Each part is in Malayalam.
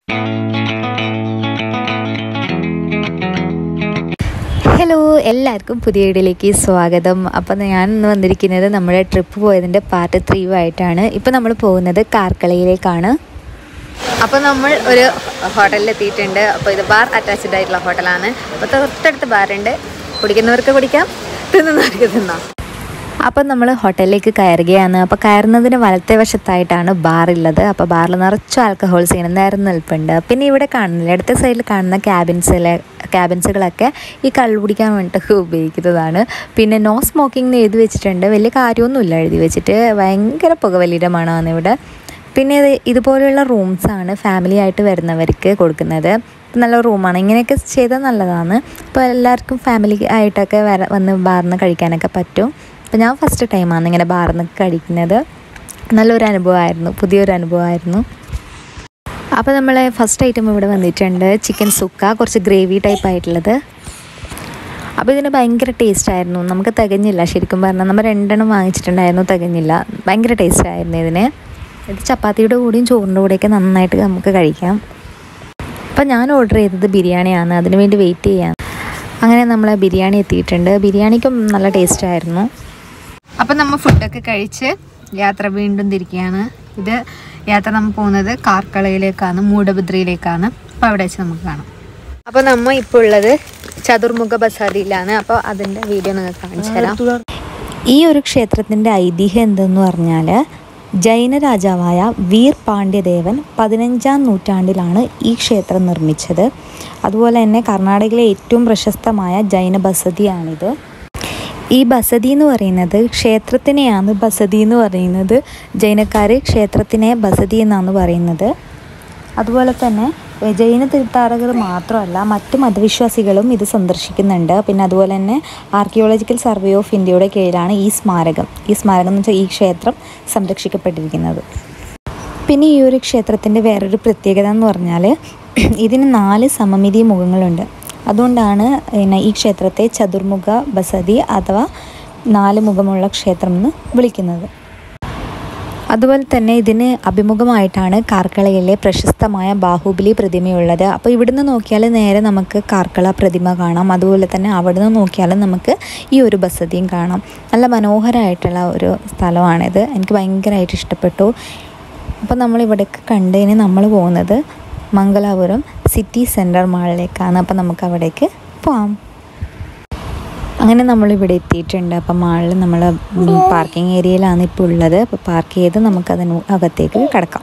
ഹലോ എല്ലാവർക്കും പുതിയ വീഡിയോയിലേക്ക് സ്വാഗതം അപ്പോൾ ഞാൻ ഇന്ന് വന്നിരിക്കുന്നത് നമ്മുടെ ട്രിപ്പ് പോയതിൻ്റെ പാർട്ട് ത്രീ ആയിട്ടാണ് ഇപ്പോൾ നമ്മൾ പോകുന്നത് കാർക്കളയിലേക്കാണ് അപ്പോൾ നമ്മൾ ഒരു ഹോട്ടലിൽ എത്തിയിട്ടുണ്ട് അപ്പോൾ ഇത് ബാർ അറ്റാച്ച്ഡ് ആയിട്ടുള്ള ഹോട്ടലാണ് അപ്പോൾ തൊട്ടടുത്ത് ബാറുണ്ട് കുടിക്കുന്നവർക്ക് കുടിക്കാം തിന്നുന്നവർക്ക് തിന്നാം അപ്പം നമ്മൾ ഹോട്ടലിലേക്ക് കയറുകയാണ് അപ്പോൾ കയറുന്നതിന് വലത്തെ വശത്തായിട്ടാണ് ബാർ ഉള്ളത് അപ്പോൾ ബാറിൽ നിറച്ച് ആൽക്കഹോൾ ചെയ്യുന്ന നേരം നിൽപ്പുണ്ട് പിന്നെ ഇവിടെ കാണുന്നില്ല ഇടത്തെ സൈഡിൽ കാണുന്ന ക്യാബിൻസിലെ ക്യാബിൻസുകളൊക്കെ ഈ കള്ളു കുടിക്കാൻ വേണ്ടിയിട്ട് ഉപയോഗിക്കുന്നതാണ് പിന്നെ നോ സ്മോക്കിംഗ് എന്ന് എഴുതി വെച്ചിട്ടുണ്ട് വലിയ കാര്യമൊന്നുമില്ല എഴുതി വെച്ചിട്ട് ഭയങ്കര പുകവലിയുടെ മണമാണ് ഇവിടെ പിന്നെ ഇത് ഇതുപോലെയുള്ള റൂംസാണ് ഫാമിലി ആയിട്ട് വരുന്നവർക്ക് കൊടുക്കുന്നത് നല്ല റൂമാണ് ഇങ്ങനെയൊക്കെ ചെയ്താൽ നല്ലതാണ് അപ്പോൾ എല്ലാവർക്കും ഫാമിലി ആയിട്ടൊക്കെ വര വന്ന് ബാറിന്ന് കഴിക്കാനൊക്കെ പറ്റും അപ്പോൾ ഞാൻ ഫസ്റ്റ് ടൈമാണ് ഇങ്ങനെ ബാറിൽ നിന്ന് കഴിക്കുന്നത് നല്ലൊരു അനുഭവമായിരുന്നു പുതിയൊരു അനുഭവമായിരുന്നു അപ്പോൾ നമ്മൾ ഫസ്റ്റ് ഐറ്റം ഇവിടെ വന്നിട്ടുണ്ട് ചിക്കൻ സുക്ക കുറച്ച് ഗ്രേവി ടൈപ്പ് ആയിട്ടുള്ളത് അപ്പോൾ ഇതിന് ഭയങ്കര ടേസ്റ്റ് ആയിരുന്നു നമുക്ക് തികഞ്ഞില്ല ശരിക്കും പറഞ്ഞാൽ നമ്മൾ രണ്ടെണ്ണം വാങ്ങിച്ചിട്ടുണ്ടായിരുന്നു തികഞ്ഞില്ല ഭയങ്കര ടേസ്റ്റ് ആയിരുന്നു ഇതിന് ഇത് ചപ്പാത്തിയുടെ കൂടെയും ചോറിൻ്റെ കൂടെയൊക്കെ നന്നായിട്ട് നമുക്ക് കഴിക്കാം അപ്പോൾ ഞാൻ ഓർഡർ ചെയ്തത് ബിരിയാണിയാണ് അതിന് വേണ്ടി വെയിറ്റ് ചെയ്യാം അങ്ങനെ നമ്മൾ ബിരിയാണി എത്തിയിട്ടുണ്ട് ബിരിയാണിക്കും നല്ല ടേസ്റ്റ് ആയിരുന്നു അപ്പം നമ്മൾ ഫുഡൊക്കെ കഴിച്ച് യാത്ര വീണ്ടും തിരിക്കുകയാണ് ഇത് യാത്ര നമ്മൾ പോകുന്നത് കാർക്കളയിലേക്കാണ് മൂടബദ്രയിലേക്കാണ് അപ്പോൾ അവിടെ വെച്ച് നമുക്ക് കാണാം അപ്പോൾ നമ്മൾ ഇപ്പോൾ ഉള്ളത് ചതുർമുഖ ബസാരിയിലാണ് അപ്പോൾ അതിൻ്റെ വീഡിയോ നിങ്ങൾക്ക് കാണിച്ചു തരാം ഈ ഒരു ക്ഷേത്രത്തിൻ്റെ ഐതിഹ്യം എന്തെന്ന് പറഞ്ഞാൽ ജൈന രാജാവായ വീർ പാണ്ഡ്യദേവൻ പതിനഞ്ചാം നൂറ്റാണ്ടിലാണ് ഈ ക്ഷേത്രം നിർമ്മിച്ചത് അതുപോലെ തന്നെ കർണാടകയിലെ ഏറ്റവും പ്രശസ്തമായ ജൈന ബസതിയാണിത് ഈ ബസതി എന്ന് പറയുന്നത് ക്ഷേത്രത്തിനെയാണ് ബസതി എന്ന് പറയുന്നത് ജൈനക്കാർ ക്ഷേത്രത്തിനെ ബസതി എന്നാണ് പറയുന്നത് അതുപോലെ തന്നെ ജൈന തീർത്ഥാടകർ മാത്രമല്ല മറ്റ് മതവിശ്വാസികളും ഇത് സന്ദർശിക്കുന്നുണ്ട് പിന്നെ അതുപോലെ തന്നെ ആർക്കിയോളജിക്കൽ സർവേ ഓഫ് ഇന്ത്യയുടെ കീഴിലാണ് ഈ സ്മാരകം ഈ സ്മാരകം എന്ന് വെച്ചാൽ ഈ ക്ഷേത്രം സംരക്ഷിക്കപ്പെട്ടിരിക്കുന്നത് പിന്നെ ഈ ഒരു ക്ഷേത്രത്തിൻ്റെ വേറൊരു പ്രത്യേകത എന്ന് പറഞ്ഞാൽ ഇതിന് നാല് സമമിതി മുഖങ്ങളുണ്ട് അതുകൊണ്ടാണ് പിന്നെ ഈ ക്ഷേത്രത്തെ ചതുർമുഖ ബസതി അഥവാ നാല് മുഖമുള്ള ക്ഷേത്രം എന്ന് വിളിക്കുന്നത് അതുപോലെ തന്നെ ഇതിന് അഭിമുഖമായിട്ടാണ് കാർക്കളയിലെ പ്രശസ്തമായ ബാഹുബലി പ്രതിമയുള്ളത് അപ്പോൾ ഇവിടുന്ന് നോക്കിയാൽ നേരെ നമുക്ക് കാർക്കള പ്രതിമ കാണാം അതുപോലെ തന്നെ അവിടുന്ന് നോക്കിയാൽ നമുക്ക് ഈ ഒരു ബസതിയും കാണാം നല്ല മനോഹരമായിട്ടുള്ള ഒരു സ്ഥലമാണിത് എനിക്ക് ഭയങ്കരമായിട്ട് ഇഷ്ടപ്പെട്ടു അപ്പോൾ നമ്മൾ ഇവിടേക്ക് കണ്ടതിന് നമ്മൾ പോകുന്നത് മംഗലാപുരം സിറ്റി സെൻറ്റർ മാളിലേക്കാണ് അപ്പോൾ നമുക്ക് അവിടേക്ക് പോവാം അങ്ങനെ നമ്മളിവിടെ എത്തിയിട്ടുണ്ട് അപ്പം മാളിൽ നമ്മൾ പാർക്കിംഗ് ഏരിയയിലാണ് ഇപ്പോൾ ഉള്ളത് അപ്പോൾ പാർക്ക് ചെയ്ത് നമുക്കതിന് അകത്തേക്ക് കിടക്കാം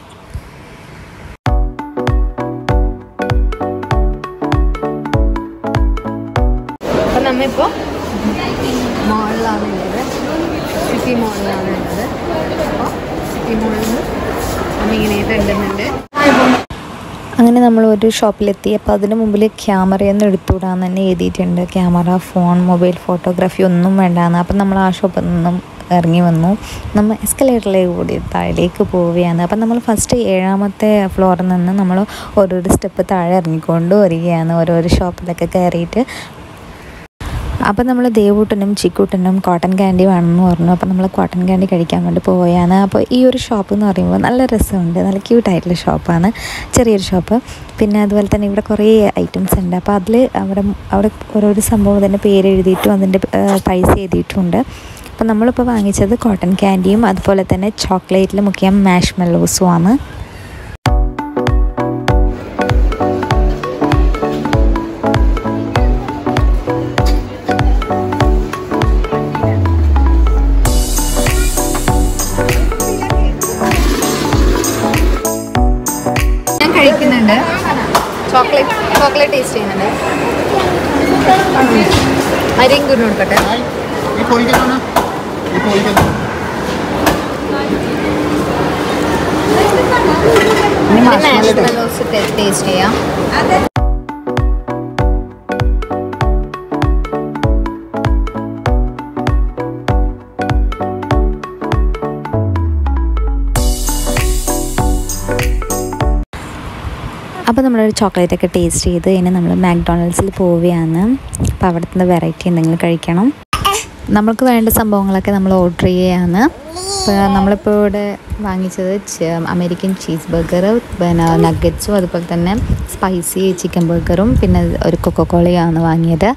അപ്പം നമ്മളിപ്പോൾ മോളിലാണ് ഉള്ളത് സിറ്റി മോളിലാണ് ഉള്ളത് അപ്പോൾ സിറ്റി മോളിൽ നിന്ന് നമ്മിങ്ങനെ കണ്ടുന്നുണ്ട് അങ്ങനെ നമ്മൾ ഒരു ഷോപ്പിലെത്തി അപ്പോൾ അതിന് മുമ്പിൽ ക്യാമറയൊന്നും എടുത്തുവിടാന്ന് തന്നെ എഴുതിയിട്ടുണ്ട് ക്യാമറ ഫോൺ മൊബൈൽ ഫോട്ടോഗ്രാഫി ഒന്നും വേണ്ടാന്ന് അപ്പം നമ്മൾ ആ ഷോപ്പിൽ നിന്നും ഇറങ്ങി വന്നു നമ്മൾ എസ്കലേറ്ററിലേക്ക് കൂടി താഴേക്ക് പോവുകയാണ് അപ്പം നമ്മൾ ഫസ്റ്റ് ഏഴാമത്തെ ഫ്ലോറിൽ നിന്ന് നമ്മൾ ഓരോരോ സ്റ്റെപ്പ് താഴെ ഇറങ്ങിക്കൊണ്ട് വരികയാണ് ഓരോരോ ഷോപ്പിലൊക്കെ കയറിയിട്ട് അപ്പം നമ്മൾ ദേവൂട്ടനും ചിക്കൂട്ടനും കോട്ടൺ ക്യാൻഡി വേണമെന്ന് പറഞ്ഞു അപ്പോൾ നമ്മൾ കോട്ടൺ ക്യാൻഡി കഴിക്കാൻ വേണ്ടി പോവുകയാണ് അപ്പോൾ ഈ ഒരു ഷോപ്പ് എന്ന് പറയുമ്പോൾ നല്ല രസമുണ്ട് നല്ല ക്യൂട്ടായിട്ടുള്ള ഷോപ്പാണ് ചെറിയൊരു ഷോപ്പ് പിന്നെ അതുപോലെ തന്നെ ഇവിടെ കുറേ ഐറ്റംസ് ഉണ്ട് അപ്പോൾ അതിൽ അവിടെ അവിടെ ഓരോരോ സംഭവം തന്നെ പേര് എഴുതിയിട്ടും അതിൻ്റെ പൈസ എഴുതിയിട്ടുമുണ്ട് അപ്പോൾ നമ്മളിപ്പോൾ വാങ്ങിച്ചത് കോട്ടൺ ക്യാൻഡിയും അതുപോലെ തന്നെ ചോക്ലേറ്റിൽ മുഖ്യം മാഷ് മെല്ലോസും ആണ് ഞാൻ കഴിക്കുന്നുണ്ട് ചോക്ലേറ്റ് ചോക്ലേറ്റ് ടേസ്റ്റ് ചെയ്യുന്നുണ്ട് അരിയും കുരുന്ന് കൊടുക്കട്ടെ ഈ കോഴിക്കാണ് ഈ കോഴിക്കാണ് ടേസ്റ്റ് ചെയ്യാം അപ്പോൾ നമ്മളൊരു ചോക്ലേറ്റ് ഒക്കെ ടേസ്റ്റ് ചെയ്ത് ഇനി നമ്മൾ മാക്ഡൊണാൾഡ്സിൽ പോവുകയാണ് അപ്പോൾ അവിടുത്തെ വെറൈറ്റി എന്തെങ്കിലും കഴിക്കണം നമ്മൾക്ക് വേണ്ട സംഭവങ്ങളൊക്കെ നമ്മൾ ഓർഡർ ചെയ്യുകയാണ് ഇപ്പോൾ നമ്മളിപ്പോൾ ഇവിടെ വാങ്ങിച്ചത് ച- അമേരിക്കൻ ചീസ് ബർഗർ പിന്നെ നഗറ്റ്സും അതുപോലെ തന്നെ സ്പൈസി ചിക്കൻ ബർഗറും പിന്നെ ഒരു കൊക്കോക്കോളയാണ് വാങ്ങിയത്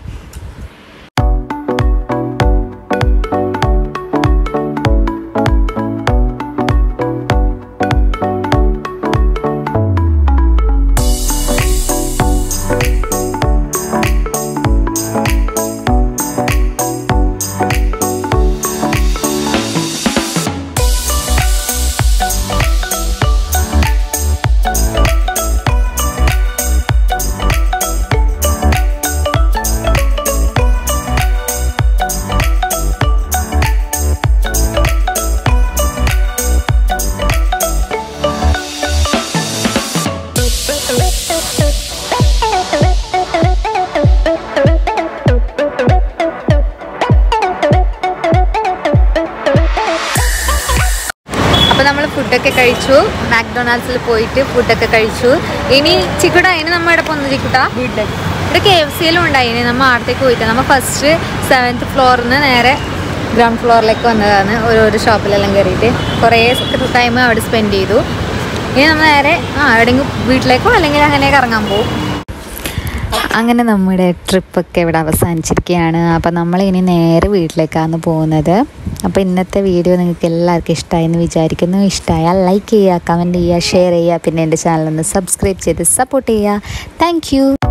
അപ്പോൾ നമ്മൾ ഫുഡൊക്കെ കഴിച്ചു മാക്ഡൊണാൾഡ്സിൽ പോയിട്ട് ഫുഡൊക്കെ കഴിച്ചു ഇനി ചിക്കുട്ട ഇനി നമ്മൾ ഇവിടെ പോകുന്നത് ചിക്കുട്ട ഇവിടെ കെ എഫ് സിയിലും ഉണ്ടായിനി നമ്മൾ അടുത്തേക്ക് പോയിട്ട് നമ്മൾ ഫസ്റ്റ് സെവൻത്ത് ഫ്ലോറിൽ നിന്ന് നേരെ ഗ്രൗണ്ട് ഫ്ലോറിലേക്ക് വന്നതാണ് ഓരോരോ ഷോപ്പിലെല്ലാം കയറിയിട്ട് കുറേ ടൈം അവിടെ സ്പെൻഡ് ചെയ്തു ഇനി നമ്മൾ നേരെ ആ എവിടെയെങ്കിലും വീട്ടിലേക്കോ അല്ലെങ്കിൽ അങ്ങനെ കറങ്ങാൻ പോകും അങ്ങനെ നമ്മുടെ ട്രിപ്പൊക്കെ ഇവിടെ അവസാനിച്ചിരിക്കുകയാണ് അപ്പോൾ നമ്മളിനി നേരെ വീട്ടിലേക്കാണ് പോകുന്നത് അപ്പോൾ ഇന്നത്തെ വീഡിയോ നിങ്ങൾക്ക് എല്ലാവർക്കും ഇഷ്ടമായി എന്ന് വിചാരിക്കുന്നു ഇഷ്ടമായാൽ ലൈക്ക് ചെയ്യുക കമൻറ്റ് ചെയ്യുക ഷെയർ ചെയ്യുക പിന്നെ എൻ്റെ ചാനൽ ഒന്ന് സബ്സ്ക്രൈബ് ചെയ്ത് സപ്പോർട്ട് ചെയ്യുക താങ്ക്